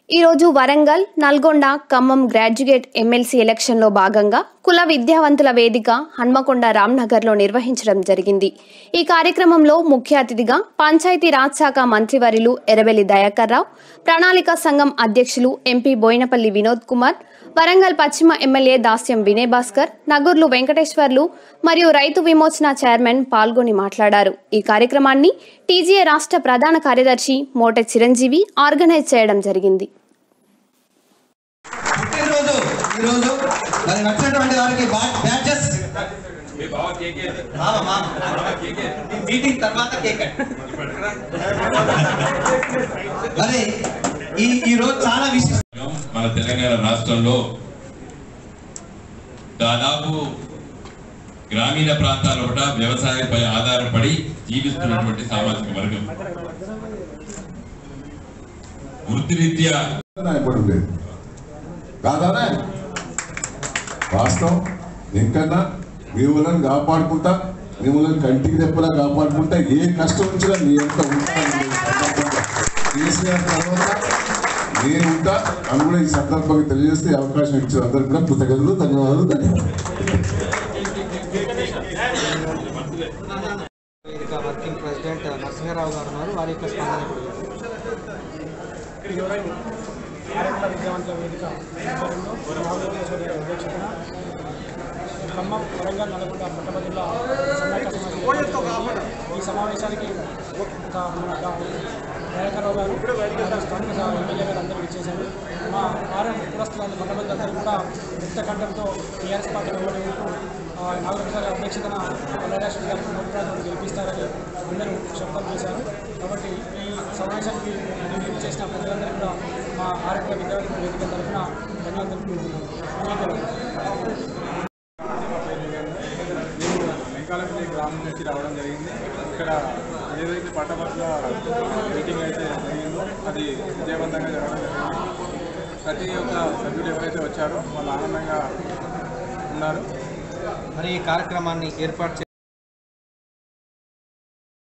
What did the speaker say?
ఈరోజు Warangal Nalgonda Khammam graduate MLC ఎలక్షన్లో భాగంగా కుల విద్యావంతుల వేదిక హన్మకొండ రామ్నగర్లో నిర్వహించడం జరిగింది ఈ కార్యక్రమంలో ముఖ్య అతిథిగా పంచాయతీ రాజ్ శాఖ మంత్రివర్యులు ఎర్రబెల్లి దయాకర్ రావు ప్రణాళిక సంఘం అధ్యక్షులు ఎంపీ బోయినపల్లి వినోద్ కుమార్ వరంగల్ పశ్చిమ ఎమ్మెల్యే దాస్యం వినయ్ భాస్కర్ నగూర్లు వెంకటేశ్వర్లు మరియు రైతు విమోచన చైర్మన్ పాల్గొని మాట్లాడారు ఈ కార్యక్రమాన్ని టీజీఏ రాష్ట్ర ప్రధాన కార్యదర్శి మోటె చిరంజీవి ఆర్గనైజ్ చేయడం జరిగింది పుట్టినరోజు ఈరోజు నాకు నచ్చినటువంటి వారికి బ్యాచెస్ మామ మామ ఈ మీటింగ్ తర్వాత కేక్ మరి ఈ ఈ రోజు చాలా విశేషం మన తెలంగాణ రాష్ట్రంలో దాదాపు గ్రామీణ ప్రాంతాల కూడా వ్యవసాయంపై ఆధారపడి జీవిస్తున్నటువంటి సామాజిక వర్గం వృత్తిరీత్యా నాయకుడు లేదు కాదానే వాస్తవం ఇంకన్నా మిమ్మల్ని కాపాడుకుంటా మిమ్మల్ని కంటికి రెప్పలా కాపాడుకుంటా ఏ కష్టం వచ్చినా నీ ఎంత ఉంటాను కేసీఆర్ తర్వాత నేను ఉంటా అని కూడా ఈ సందర్భంగా తెలియజేస్తే ఈ అవకాశం ఇచ్చిన అందరికీ కూడా కృతజ్ఞతలు ధన్యవాదాలు ధన్యవాదాలు వేదిక వర్కింగ్ ప్రెసిడెంట్ నరసింహారావు గారు ఉన్నారు వారి యొక్క స్పందన ఇప్పుడు ఈరోజు ఆరోగ్య విద్యావంతుల వేదిక ఆధ్వర్యంలో మహాదేశ్వరి గారి అధ్యక్షతన ఖమ్మం వరంగల్ నల్గొండ పట్టభద్రుల సన్నాహక సమావేశం ఈ సమావేశానికి ఒక మన దయాకర్రావు గారు మరియు స్థానిక సభ ఎమ్మెల్యే గారు అందరూ ఇచ్చేశారు మా ఆర్ఎం కులస్తుల పట్టభద్రులందరూ కూడా ముక్త కంఠంతో టీఆర్ఎస్ పార్టీ వెంబడి ఉంటూ ఆ, నాలుగు గారి అధ్యక్షతన నరేశ్వరి గారికి మొదటి గెలిపిస్తారని అందరూ శబ్దం చేశారు కాబట్టి ఈ సమావేశానికి నిర్వహణ చేసిన ప్రజలందరూ కూడా మా ఆరోగ్య విద్యార్థుల వేదిక తరఫున ధన్యవాదాలు తెలుపుతున్నాను. నేను వెంకాలపల్లి గ్రామం నుంచి రావడం జరిగింది ఇక్కడ ఏదైతే పట్టభద్రుల మీటింగ్ అయితే జరిగిందో అది విజయవంతంగా జరగడం జరిగింది ప్రతి ఒక్క సభ్యులు ఎవరైతే వచ్చారో వాళ్ళు ఆనందంగా ఉన్నారు మరి ఈ కార్యక్రమాన్ని ఏర్పాటు